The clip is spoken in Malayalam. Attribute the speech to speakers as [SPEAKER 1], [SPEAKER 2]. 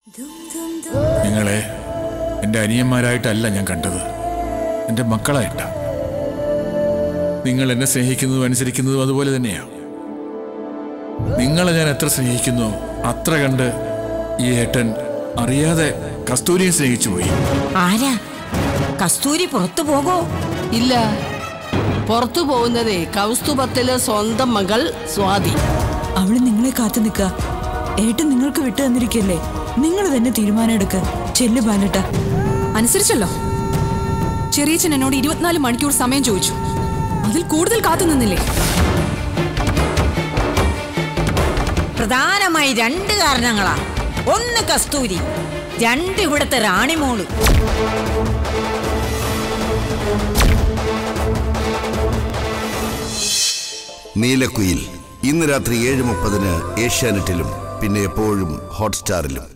[SPEAKER 1] നിങ്ങളെ എൻ്റെ അനിയന്മാരായിട്ടല്ല ഞാൻ കണ്ടത് എൻ്റെ മക്കളായിട്ട നിങ്ങൾ എന്നെ സ്നേഹിക്കുന്നതും അനുസരിക്കുന്നതും അതുപോലെ തന്നെയാണ് നിങ്ങളെ ഞാൻ എത്ര സ്നേഹിക്കുന്നു അത്ര കണ്ട് ഈ ഏട്ടൻ അറിയാതെ കസ്തൂരിയെ സ്നേഹിച്ചു പോയി
[SPEAKER 2] ആരാ കസ്തൂരി പുറത്തു പോകോ
[SPEAKER 3] ഇല്ല പുറത്തു പോകുന്നതേ കൗസ്തുഭത്തിലെ സ്വന്തം മകൾ സ്വാതി
[SPEAKER 4] അവള് നിങ്ങളെ കാത്തു നിൽക്ക ഏട്ടൻ നിങ്ങൾക്ക് വിട്ടു തന്നിരിക്കല്ലേ നിങ്ങൾ തന്നെ തീരുമാനം എടുക്ക ചെല്ലു ബാലട്ട
[SPEAKER 5] അനുസരിച്ചല്ലോ ചെറിയച്ഛൻ എന്നോട് ഇരുപത്തിനാല് മണിക്കൂർ സമയം ചോദിച്ചു അതിൽ കൂടുതൽ കാത്തു നിന്നില്ലേ
[SPEAKER 2] പ്രധാനമായി രണ്ട് കാരണങ്ങളാ ഒന്ന് കസ്തൂരി രണ്ട് ഇവിടുത്തെ റാണിമോള്
[SPEAKER 6] നീലക്കുയിൽ ഇന്ന് രാത്രി ഏഴ് മുപ്പതിന് ഏഷ്യാനെറ്റിലും പിന്നെ എപ്പോഴും ഹോട്ട്സ്റ്റാറിലും